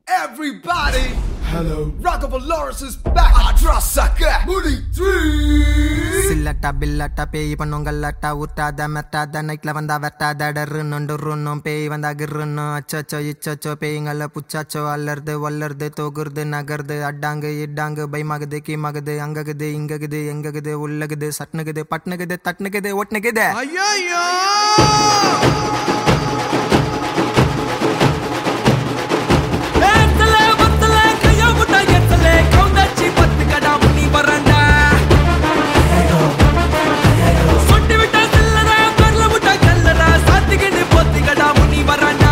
Everybody, Hello. Rockable Lawrence is back. I trust sucker. Moody three. சில்லட்டா பில்லட்டா பேய் பண்ணும் கல்லட்டா ஊத்தாத மெத்தாத நைட்ல வந்தா வெட்டாத டர்ருன்னு டொருன்னும் பேய் வந்தா கிருன்னு அச்சச்சோ இச்சச்சோ பேய்ங்கள புச்சாச்சோ அல்லறது வல்லறது தொகுறது நகருது அட்டாங்கு இட்டாங்கு பயமாகுது கீமாகுது அங்ககுது இங்ககுது எங்ககுது உள்ளகுது சட்னுகுது பட்னுகுது தட்னுகுது ஒட்னுகுது ஐயோ ஏத்தலே வத்தலே கையா முட்டா ஏத்தலே கவுந்தாச்சி பத்து கடா முனி வரண்டா சொட்டி விட்டா சில்லற பரல முட்டா கல்லற சாத்திக்கிட்டு பொத்தி கடா முனி வரண்டா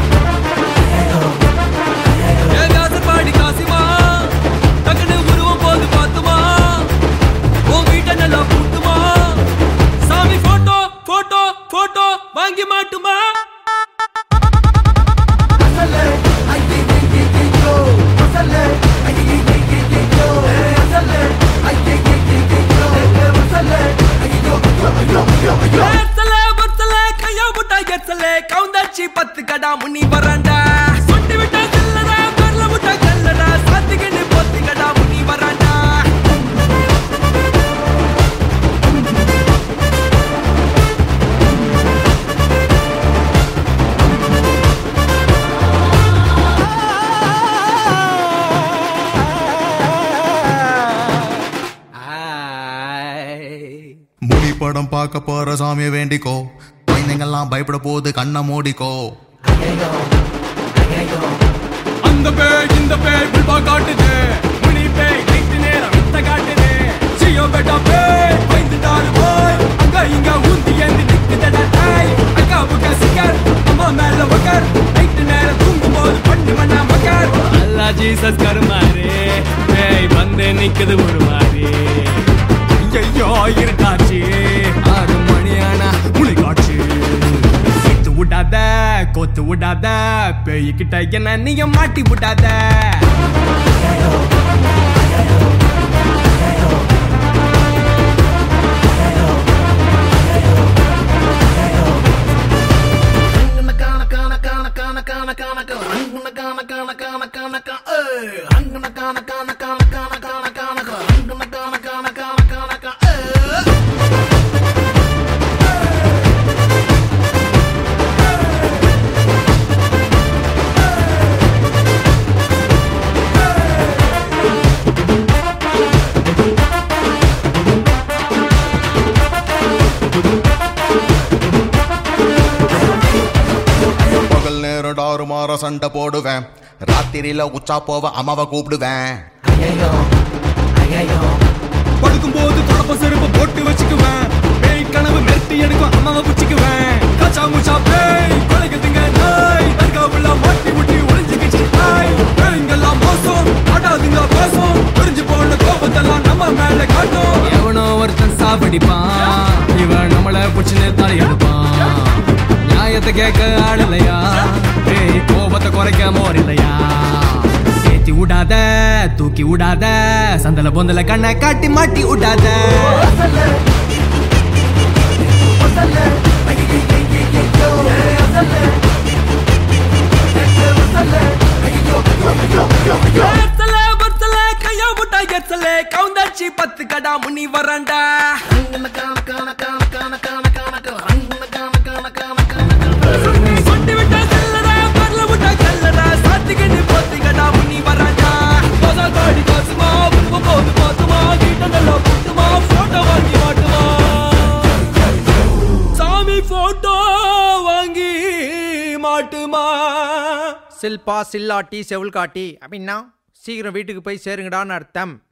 ஏ காசு பாடி காசிமா டக்குனு உருவம் போது பார்த்துமா உன் வீட்டை நல்லா பூட்டுமா சாமி போட்டோ போட்டோ போட்டோ வாங்கி மாட்டுமா ஏத்தலே வத்தலே கையா முட்டா ஏத்தலே கவுந்தாச்சி பத்து கடா முனி வரண்டா சொட்டி விட்டா சில்லற பரல முட்டா கல்லற சாத்திக்கிட்டு பொத்தி கடா முனி வரண்டா முனி படம் பார்க்க போற சாமியை வேண்டிக்கோ குழந்தைங்கள்லாம் பயப்பட போது கண்ணை மூடிக்கோ அந்த பேய் இந்த பேய் புல்பா காட்டுது முனி பேய் நைட்டு நேரம் வித்த காட்டுது சியோ பெட்டா பேய் பயந்துட்டாரு போய் அங்க இங்க ஊந்தி ஏந்தி நிக்குதடா தாய் அக்கா புக்க சிக்கர் அம்மா மேல உக்கர் நைட்டு நேரம் தூங்கும் போது பண்ணு மண்ணா மக்கர் அல்லா ஜீசஸ் கருமாரு பேய் வந்து நிக்குது ஒரு மாதிரி ஐயோ இருட்டாச்சு ஆறு மணியானா முளி காட்சி சேர்த்து விடாத கோத்து விடாத பேய்கிட்ட என்ன நீங்க மாட்டி விடாத பகல் நேரம் டாறு மாற சண்டை போடுவேன் ராத்திரியில உச்சா போவ அம்மாவை கூப்பிடுவேன் படுக்கும் போது தொடப்ப செருப்பு போட்டு வச்சுக்குவேன் பேய் கனவு மெருட்டி எடுக்கும் அம்மாவை புச்சிக்குவேன் கச்சா முச்சா பேய் கொலைக்குதுங்க நாய் தர்காவுல மாட்டி முட்டி ஒளிஞ்சுக்கிச்சு நாய் பேய்ங்கெல்லாம் மோசம் ஆடாதுங்க பேசும் பிரிஞ்சு போன கோபத்தெல்லாம் நம்ம மேல காட்டும் எவனோ ஒருத்தன் சாப்பிடிப்பான் இவன் நம்மள புடிச்சுன்னு தலையெடுப்பான் நியாயத்தை கேட்க ஆடலையா பேய் கோபத்தை குறைக்க மோர் இல்லையா சேர்த்தி விடாத தூக்கி விடாத சந்தல பொந்தல கண்ணை காட்டி மாட்டி விடாத ஏத்தலே வத்தலே கையா முட்டா ஏத்தலே கவுந்தாச்சி பத்து கடா முனி வரண்டா சொட்டி விட்டா சில்லற பரல முட்டா கல்லற சாத்திக்கிட்டு பொத்தி கடா முனி வரண்டா கோசா காடி காசுமா உருவ போது பார்த்துமா வீட்டை நல்லா புட்டுமா போட்டோ வாங்கி மாட்டுமா சாமி போட்டோ வாங்கி மாட்டுமா சில்பா சில்லாட்டி செவுள் காட்டி அப்படின்னா சீக்கிரம் வீட்டுக்கு போய் சேருங்கடான்னு அர்த்தம்